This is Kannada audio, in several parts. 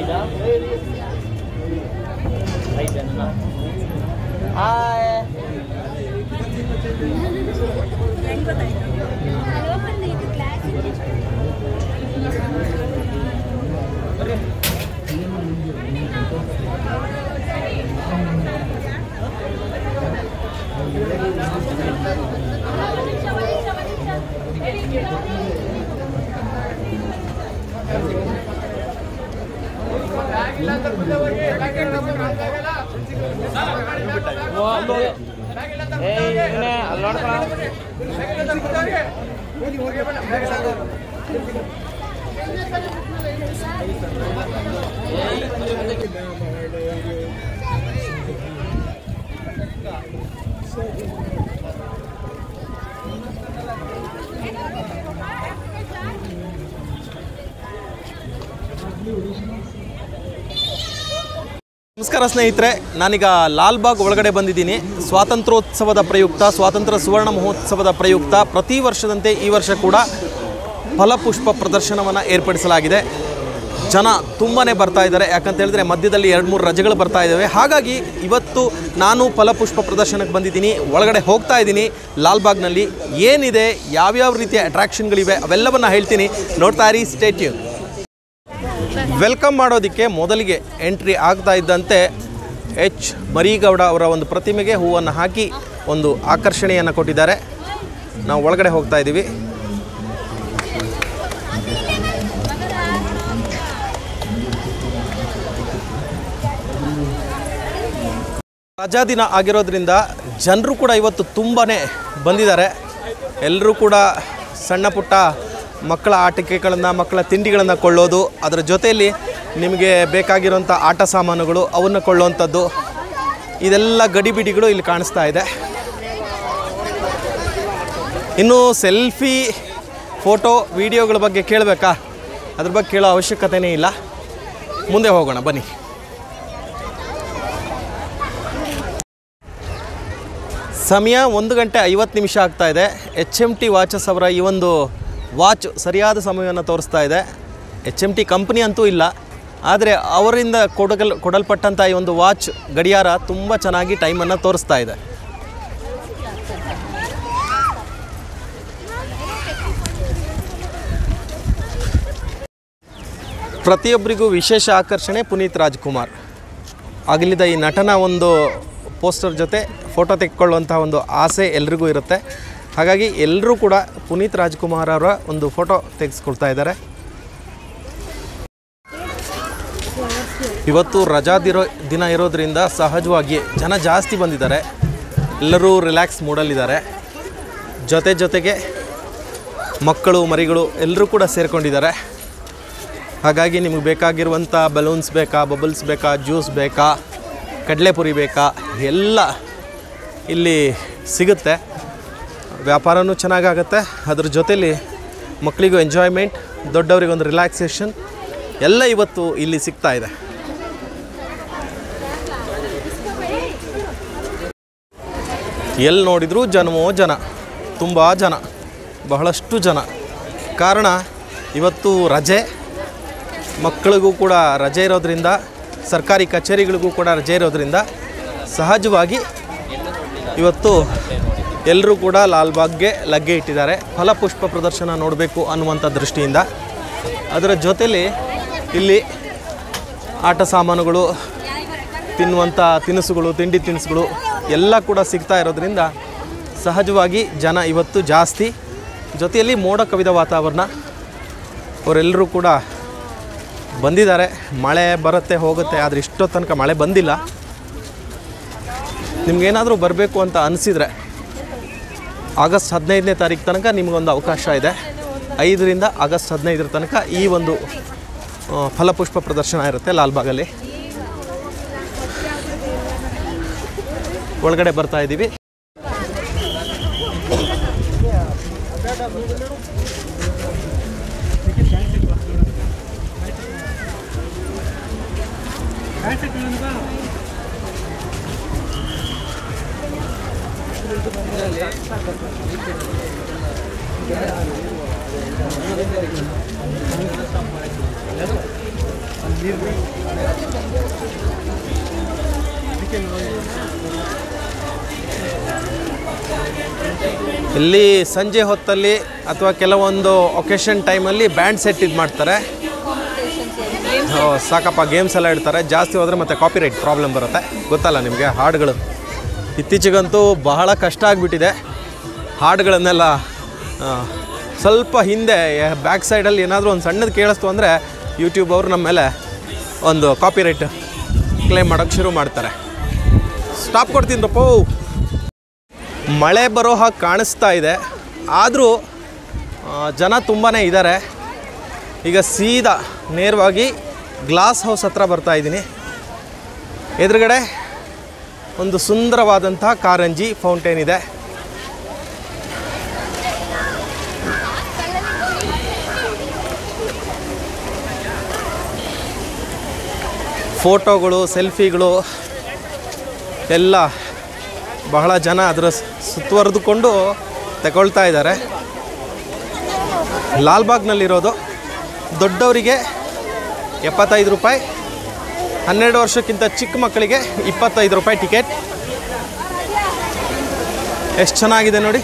ಹಾಯ್ ಏಯ್ ಇವನೇ ಅಲ್ಲಿ ನೋಡ್ಕೊಳ ನಮಸ್ಕಾರ ಸ್ನೇಹಿತರೆ ನಾನೀಗ ಲಾಲ್ಬಾಗ್ ಒಳಗಡೆ ಬಂದಿದ್ದೀನಿ ಸ್ವಾತಂತ್ರ್ಯೋತ್ಸವದ ಪ್ರಯುಕ್ತ ಸ್ವಾತಂತ್ರ್ಯ ಸುವರ್ಣ ಮಹೋತ್ಸವದ ಪ್ರಯುಕ್ತ ಪ್ರತಿ ವರ್ಷದಂತೆ ಈ ವರ್ಷ ಕೂಡ ಫಲಪುಷ್ಪ ಪ್ರದರ್ಶನವನ್ನು ಏರ್ಪಡಿಸಲಾಗಿದೆ ಜನ ತುಂಬಾ ಬರ್ತಾ ಇದ್ದಾರೆ ಯಾಕಂತ ಹೇಳಿದ್ರೆ ಮಧ್ಯದಲ್ಲಿ ಎರಡು ಮೂರು ರಜೆಗಳು ಬರ್ತಾ ಇದ್ದಾವೆ ಹಾಗಾಗಿ ಇವತ್ತು ನಾನು ಫಲಪುಷ್ಪ ಪ್ರದರ್ಶನಕ್ಕೆ ಬಂದಿದ್ದೀನಿ ಒಳಗಡೆ ಹೋಗ್ತಾ ಇದ್ದೀನಿ ಲಾಲ್ಬಾಗ್ನಲ್ಲಿ ಏನಿದೆ ಯಾವ್ಯಾವ ರೀತಿಯ ಅಟ್ರಾಕ್ಷನ್ಗಳಿವೆ ಅವೆಲ್ಲವನ್ನು ಹೇಳ್ತೀನಿ ನೋಡ್ತಾ ಇರಿ ಸ್ಟೇಟ್ಯೂನ್ ವೆಲ್ಕಮ್ ಮಾಡೋದಕ್ಕೆ ಮೊದಲಿಗೆ ಎಂಟ್ರಿ ಆಗ್ತಾ ಇದ್ದಂತೆ ಎಚ್ ಮರೀಗೌಡ ಅವರ ಒಂದು ಪ್ರತಿಮೆಗೆ ಹೂವನ್ನು ಹಾಕಿ ಒಂದು ಆಕರ್ಷಣೆಯನ್ನು ಕೊಟ್ಟಿದ್ದಾರೆ ನಾವು ಒಳಗಡೆ ಹೋಗ್ತಾ ಇದ್ದೀವಿ ರಜಾ ದಿನ ಆಗಿರೋದ್ರಿಂದ ಜನರು ಕೂಡ ಇವತ್ತು ತುಂಬಾ ಬಂದಿದ್ದಾರೆ ಎಲ್ಲರೂ ಕೂಡ ಸಣ್ಣ ಪುಟ್ಟ ಮಕ್ಕಳ ಆಟಿಕೆಗಳನ್ನು ಮಕ್ಕಳ ತಿಂಡಿಗಳನ್ನು ಕೊಳ್ಳೋದು ಅದರ ಜೊತೆಯಲ್ಲಿ ನಿಮಗೆ ಬೇಕಾಗಿರೋಂಥ ಆಟ ಸಾಮಾನುಗಳು ಅವನ್ನು ಕೊಳ್ಳುವಂಥದ್ದು ಇದೆಲ್ಲ ಗಡಿಬಿಡಿಗಳು ಇಲ್ಲಿ ಕಾಣಿಸ್ತಾ ಇದೆ ಇನ್ನು ಸೆಲ್ಫಿ ಫೋಟೋ ವಿಡಿಯೋಗಳ ಬಗ್ಗೆ ಕೇಳಬೇಕಾ ಅದ್ರ ಬಗ್ಗೆ ಕೇಳೋ ಅವಶ್ಯಕತೆಯೇ ಇಲ್ಲ ಮುಂದೆ ಹೋಗೋಣ ಬನ್ನಿ ಸಮಯ ಒಂದು ಗಂಟೆ ಐವತ್ತು ನಿಮಿಷ ಆಗ್ತಾ ಇದೆ ಎಚ್ ಎಮ್ ಟಿ ವಾಚಸ್ ಅವರ ಈ ಒಂದು ವಾಚ್ ಸರಿಯಾದ ಸಮಯವನ್ನು ತೋರಿಸ್ತಾ ಇದೆ ಎಚ್ ಎಮ್ ಟಿ ಕಂಪ್ನಿ ಅಂತೂ ಇಲ್ಲ ಆದರೆ ಅವರಿಂದ ಕೊಡಗಲ್ ಕೊಡಲ್ಪಟ್ಟಂಥ ಈ ಒಂದು ವಾಚ್ ಗಡಿಯಾರ ತುಂಬ ಚೆನ್ನಾಗಿ ಟೈಮನ್ನು ತೋರಿಸ್ತಾ ಇದೆ ಪ್ರತಿಯೊಬ್ಬರಿಗೂ ವಿಶೇಷ ಆಕರ್ಷಣೆ ಪುನೀತ್ ರಾಜ್ಕುಮಾರ್ ಆಗಲಿದ್ದ ಈ ನಟನ ಒಂದು ಪೋಸ್ಟರ್ ಜೊತೆ ಫೋಟೋ ತೆಕ್ಕೊಳ್ಳುವಂಥ ಒಂದು ಆಸೆ ಎಲ್ರಿಗೂ ಇರುತ್ತೆ ಹಾಗಾಗಿ ಎಲ್ಲರೂ ಕೂಡ ಪುನೀತ್ ರಾಜ್ಕುಮಾರ್ ಅವರ ಒಂದು ಫೋಟೋ ತೆಗೆಸ್ಕೊಳ್ತಾ ಇದ್ದಾರೆ ಇವತ್ತು ರಜಾ ದಿರೋ ದಿನ ಇರೋದ್ರಿಂದ ಸಹಜವಾಗಿ ಜನ ಜಾಸ್ತಿ ಬಂದಿದ್ದಾರೆ ಎಲ್ಲರೂ ರಿಲ್ಯಾಕ್ಸ್ ಮೂಡಲ್ಲಿದ್ದಾರೆ ಜೊತೆ ಜೊತೆಗೆ ಮಕ್ಕಳು ಮರಿಗಳು ಎಲ್ಲರೂ ಕೂಡ ಸೇರಿಕೊಂಡಿದ್ದಾರೆ ಹಾಗಾಗಿ ನಿಮಗೆ ಬೇಕಾಗಿರುವಂಥ ಬಲೂನ್ಸ್ ಬೇಕಾ ಬಬಲ್ಸ್ ಬೇಕಾ ಜ್ಯೂಸ್ ಬೇಕಾ ಕಡಲೆಪುರಿ ಬೇಕಾ ಎಲ್ಲ ಇಲ್ಲಿ ಸಿಗುತ್ತೆ ವ್ಯಾಪಾರನೂ ಚೆನ್ನಾಗಾಗತ್ತೆ ಅದ್ರ ಜೊತೇಲಿ ಮಕ್ಕಳಿಗೂ ಎಂಜಾಯ್ಮೆಂಟ್ ದೊಡ್ಡವರಿಗೊಂದು ರಿಲ್ಯಾಕ್ಸೇಷನ್ ಎಲ್ಲ ಇವತ್ತು ಇಲ್ಲಿ ಸಿಗ್ತಾ ಇದೆ ಎಲ್ಲಿ ನೋಡಿದರೂ ಜನಮೋ ಜನ ತುಂಬ ಜನ ಬಹಳಷ್ಟು ಜನ ಕಾರಣ ಇವತ್ತು ರಜೆ ಮಕ್ಕಳಿಗೂ ಕೂಡ ರಜೆ ಇರೋದ್ರಿಂದ ಸರ್ಕಾರಿ ಕಚೇರಿಗಳಿಗೂ ಕೂಡ ರಜೆ ಇರೋದ್ರಿಂದ ಸಹಜವಾಗಿ ಇವತ್ತು ಎಲ್ಲರೂ ಕೂಡ ಲಾಲ್ಬಾಗ್ಗೆ ಲಗ್ಗೆ ಇಟ್ಟಿದ್ದಾರೆ ಫಲಪುಷ್ಪ ಪ್ರದರ್ಶನ ನೋಡಬೇಕು ಅನ್ನುವಂಥ ದೃಷ್ಟಿಯಿಂದ ಅದರ ಜೊತೆಲಿ ಇಲ್ಲಿ ಆಟ ಸಾಮಾನುಗಳು ತಿನ್ನುವಂಥ ತಿನಿಸುಗಳು ತಿಂಡಿ ತಿನಿಸುಗಳು ಎಲ್ಲ ಕೂಡ ಸಿಗ್ತಾ ಇರೋದ್ರಿಂದ ಸಹಜವಾಗಿ ಜನ ಇವತ್ತು ಜಾಸ್ತಿ ಜೊತೆಯಲ್ಲಿ ಮೋಡ ಕವಿದ ವಾತಾವರಣ ಅವರೆಲ್ಲರೂ ಕೂಡ ಬಂದಿದ್ದಾರೆ ಮಳೆ ಬರುತ್ತೆ ಹೋಗುತ್ತೆ ಆದರೆ ಇಷ್ಟೋ ತನಕ ಮಳೆ ಬಂದಿಲ್ಲ ನಿಮ್ಗೇನಾದರೂ ಬರಬೇಕು ಅಂತ ಅನಿಸಿದರೆ ಆಗಸ್ಟ್ ಹದಿನೈದನೇ ತಾರೀಕು ತನಕ ನಿಮಗೊಂದು ಅವಕಾಶ ಇದೆ ಐದರಿಂದ ಆಗಸ್ಟ್ ಹದಿನೈದರ ತನಕ ಈ ಒಂದು ಆ, ಫಲಪುಷ್ಪ ಪ್ರದರ್ಶನ ಇರುತ್ತೆ ಲಾಲ್ಬಾಗಲ್ಲಿ ಒಳಗಡೆ ಬರ್ತಾ ಇದ್ದೀವಿ ಇಲ್ಲಿ ಸಂಜೆ ಹೊತ್ತಲ್ಲಿ ಅಥವಾ ಕೆಲವೊಂದು ಒಕೇಶನ್ ಟೈಮಲ್ಲಿ ಬ್ಯಾಂಡ್ ಸೆಟ್ ಇದು ಮಾಡ್ತಾರೆ ಓ, ಸಾಕಪ್ಪ ಗೇಮ್ಸ್ ಎಲ್ಲ ಇಡ್ತಾರೆ ಜಾಸ್ತಿ ಹೋದರೆ ಮತ್ತೆ ಕಾಪಿರೈಟ್ ಪ್ರಾಬ್ಲಮ್ ಬರುತ್ತೆ ಗೊತ್ತಲ್ಲ ನಿಮಗೆ ಹಾಡುಗಳು ಇತ್ತೀಚೆಗಂತೂ ಬಹಳ ಕಷ್ಟ ಆಗಿಬಿಟ್ಟಿದೆ ಹಾಡುಗಳನ್ನೆಲ್ಲ ಆ, ಸ್ವಲ್ಪ ಹಿಂದೆ ಬ್ಯಾಕ್ ಸೈಡಲ್ಲಿ ಏನಾದರೂ ಒಂದು ಸಣ್ಣದು ಕೇಳಿಸ್ತು ಅಂದರೆ ಯೂಟ್ಯೂಬ್ ಅವರು ನಮ್ಮ ಮೇಲೆ ಒಂದು ಕಾಪಿರೈಟ್ ಕ್ಲೇಮ್ ಮಾಡೋಕ್ಕೆ ಶುರು ಮಾಡ್ತಾರೆ ಸ್ಟಾಪ್ ಕೊಡ್ತೀನಪ್ಪ ಮಳೆ ಬರೋ ಹಾಗೆ ಕಾಣಿಸ್ತಾ ಇದೆ ಆದರೂ ಜನ ತುಂಬಾ ಇದ್ದಾರೆ ಈಗ ಸೀದಾ ನೇರವಾಗಿ ಗ್ಲಾಸ್ ಹೌಸ್ ಹತ್ರ ಬರ್ತಾ ಇದ್ದೀನಿ ಎದುರುಗಡೆ ಒಂದು ಸುಂದರವಾದಂತಹ ಕಾರಂಜಿ ಫೌಂಟೇನ್ ಇದೆ ಫೋಟೋಗಳು ಸೆಲ್ಫಿಗಳು ಎಲ್ಲ ಬಹಳ ಜನ ಅದರ ಸುತ್ತುವರೆದುಕೊಂಡು ತಗೊಳ್ತಾ ಇದ್ದಾರೆ ಲಾಲ್ಬಾಗ್ನಲ್ಲಿರೋದು ದೊಡ್ಡವರಿಗೆ ಎಪ್ಪತ್ತೈದು ರೂಪಾಯಿ ಹನ್ನೆರಡು ವರ್ಷಕ್ಕಿಂತ ಚಿಕ್ಕ ಮಕ್ಕಳಿಗೆ ಇಪ್ಪತ್ತೈದು ರೂಪಾಯಿ ಟಿಕೆಟ್ ಎಷ್ಟು ಚೆನ್ನಾಗಿದೆ ನೋಡಿ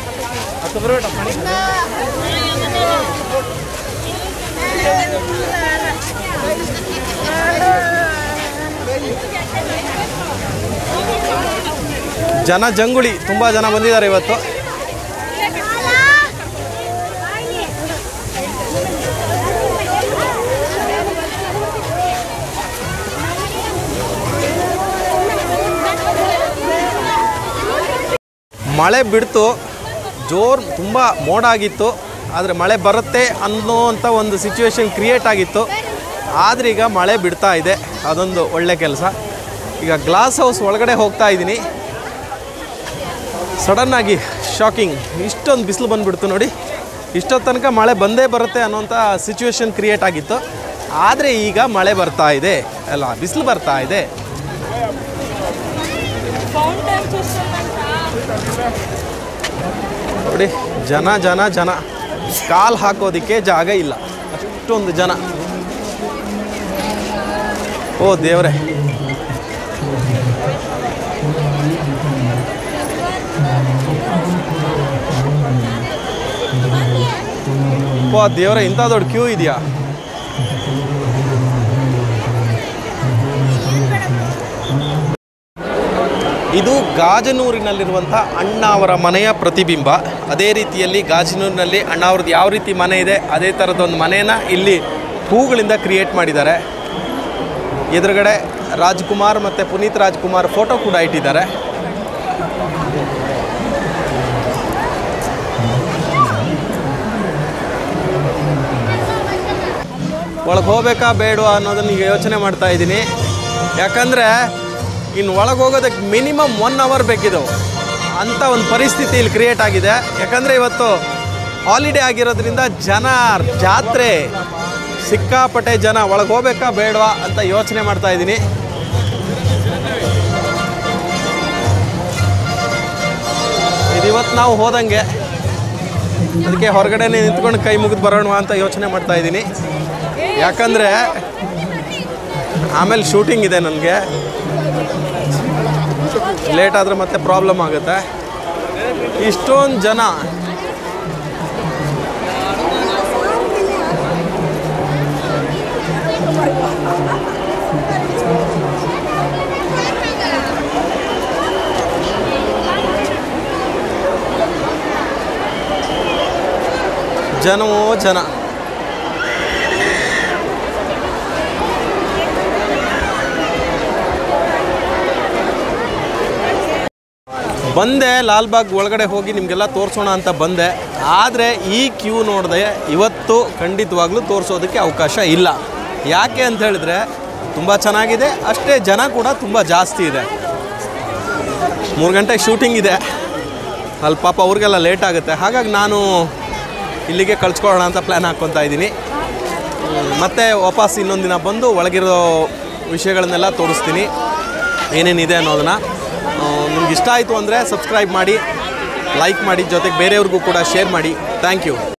ಜನ ಜಂಗುಳಿ ತುಂಬ ಜನ ಬಂದಿದ್ದಾರೆ ಇವತ್ತು ಮಳೆ ಬಿಡ್ತು ಜೋರು ತುಂಬ ಮೋಡ ಆಗಿತ್ತು ಆದರೆ ಮಳೆ ಬರುತ್ತೆ ಅನ್ನೋವಂಥ ಒಂದು ಸಿಚುವೇಶನ್ ಕ್ರಿಯೇಟ್ ಆಗಿತ್ತು ಆದರೆ ಈಗ ಮಳೆ ಬಿಡ್ತಾ ಇದೆ ಅದೊಂದು ಒಳ್ಳೆ ಕೆಲಸ ಈಗ ಗ್ಲಾಸ್ ಹೌಸ್ ಒಳಗಡೆ ಹೋಗ್ತಾ ಇದ್ದೀನಿ ಸಡನ್ನಾಗಿ ಶಾಕಿಂಗ್ ಇಷ್ಟೊಂದು ಬಿಸಿಲು ಬಂದುಬಿಡ್ತು ನೋಡಿ ಇಷ್ಟೊತ್ತು ತನಕ ಮಳೆ ಬಂದೇ ಬರುತ್ತೆ ಅನ್ನೋಂಥ ಸಿಚುವೇಶನ್ ಕ್ರಿಯೇಟ್ ಆಗಿತ್ತು ಆದರೆ ಈಗ ಮಳೆ ಬರ್ತಾ ಇದೆ ಅಲ್ಲ ಬಿಸಿಲು ಬರ್ತಾ ಇದೆ ನೋಡಿ ಜನ ಜನ ಜನ ಕಾಲು ಹಾಕೋದಕ್ಕೆ ಜಾಗ ಇಲ್ಲ ಅಷ್ಟೊಂದು ಜನ ಓ ದೇವ್ರೆ ಓ ದೇವ್ರೆ ಇಂಥ ದೊಡ್ಡ ಕ್ಯೂ ಇದೆಯಾ ಇದು ಗಾಜನೂರಿನಲ್ಲಿರುವಂಥ ಅಣ್ಣ ಅವರ ಮನೆಯ ಪ್ರತಿಬಿಂಬ ಅದೇ ರೀತಿಯಲ್ಲಿ ಗಾಜನೂರಿನಲ್ಲಿ ಅಣ್ಣ ಅವ್ರದ್ದು ಯಾವ ರೀತಿ ಮನೆ ಇದೆ ಅದೇ ಥರದೊಂದು ಮನೆಯನ್ನು ಇಲ್ಲಿ ಹೂಗಳಿಂದ ಕ್ರಿಯೇಟ್ ಮಾಡಿದ್ದಾರೆ ಎದುರುಗಡೆ ರಾಜ್ಕುಮಾರ್ ಮತ್ತು ಪುನೀತ್ ರಾಜ್ಕುಮಾರ್ ಫೋಟೋ ಕೂಡ ಇಟ್ಟಿದ್ದಾರೆ ಒಳಗೆ ಹೋಗ್ಬೇಕಾ ಬೇಡವಾ ಅನ್ನೋದನ್ನ ಈಗ ಯೋಚನೆ ಮಾಡ್ತಾ ಇದ್ದೀನಿ ಯಾಕಂದರೆ ಇನ್ನು ಒಳಗೆ ಹೋಗೋದಕ್ಕೆ ಮಿನಿಮಮ್ ಒನ್ ಅವರ್ ಬೇಕಿದ್ದು ಅಂಥ ಒಂದು ಪರಿಸ್ಥಿತಿ ಇಲ್ಲಿ ಕ್ರಿಯೇಟ್ ಆಗಿದೆ ಯಾಕಂದರೆ ಇವತ್ತು ಹಾಲಿಡೇ ಆಗಿರೋದ್ರಿಂದ ಜನ ಜಾತ್ರೆ ಸಿಕ್ಕಾಪಟ್ಟೆ ಜನ ಒಳಗೆ ಹೋಗ್ಬೇಕಾ ಬೇಡವಾ ಅಂತ ಯೋಚನೆ ಮಾಡ್ತಾ ಇದ್ದೀನಿ ಇದು ಇವತ್ತು ನಾವು ಹೋದಂಗೆ ಅದಕ್ಕೆ ಹೊರಗಡೆನೇ ನಿಂತ್ಕೊಂಡು ಕೈ ಮುಗಿದು ಬರೋಣ ಅಂತ ಯೋಚನೆ ಮಾಡ್ತಾ ಇದ್ದೀನಿ ಯಾಕಂದರೆ ಆಮೇಲೆ ಶೂಟಿಂಗ್ ಇದೆ ನನಗೆ ಲೇಟ್ ಆದರೆ ಮತ್ತೆ ಪ್ರಾಬ್ಲಮ್ ಆಗುತ್ತೆ ಇಷ್ಟೊಂದು ಜನ ಜನವೋ ಜನ ಬಂದೆ ಲಾಲ್ಬಾಗ್ ಒಳಗಡೆ ಹೋಗಿ ನಿಮಗೆಲ್ಲ ತೋರಿಸೋಣ ಅಂತ ಬಂದೆ ಆದರೆ ಈ ಕ್ಯೂ ನೋಡಿದೆ ಇವತ್ತು ಖಂಡಿತವಾಗ್ಲೂ ತೋರಿಸೋದಕ್ಕೆ ಅವಕಾಶ ಇಲ್ಲ ಯಾಕೆ ಅಂತ ಹೇಳಿದ್ರೆ ತುಂಬ ಚೆನ್ನಾಗಿದೆ ಅಷ್ಟೇ ಜನ ಕೂಡ ತುಂಬ ಜಾಸ್ತಿ ಇದೆ ಮೂರು ಗಂಟೆಗೆ ಶೂಟಿಂಗ್ ಇದೆ ಅಲ್ಲಿ ಪಾಪ ಅವ್ರಿಗೆಲ್ಲ ಲೇಟ್ ಆಗುತ್ತೆ ಹಾಗಾಗಿ ನಾನು ಇಲ್ಲಿಗೆ ಕಳ್ಸ್ಕೊಳ್ಳೋಣ ಅಂತ ಪ್ಲ್ಯಾನ್ ಹಾಕ್ಕೊತಾ ಇದ್ದೀನಿ ಹ್ಮ್, ಮತ್ತೆ ವಾಪಸ್ ಇನ್ನೊಂದು ದಿನ ಬಂದು ಒಳಗಿರೋ ವಿಷಯಗಳನ್ನೆಲ್ಲ ತೋರಿಸ್ತೀನಿ ಏನೇನಿದೆ ಅನ್ನೋದನ್ನು ನಿಮ್ಗೆ ಇಷ್ಟ ಆಯಿತು ಅಂದರೆ ಸಬ್ಸ್ಕ್ರೈಬ್ ಮಾಡಿ ಲೈಕ್ ಮಾಡಿ ಜೊತೆಗೆ ಬೇರೆಯವ್ರಿಗೂ ಕೂಡ ಶೇರ್ ಮಾಡಿ ಥ್ಯಾಂಕ್ ಯು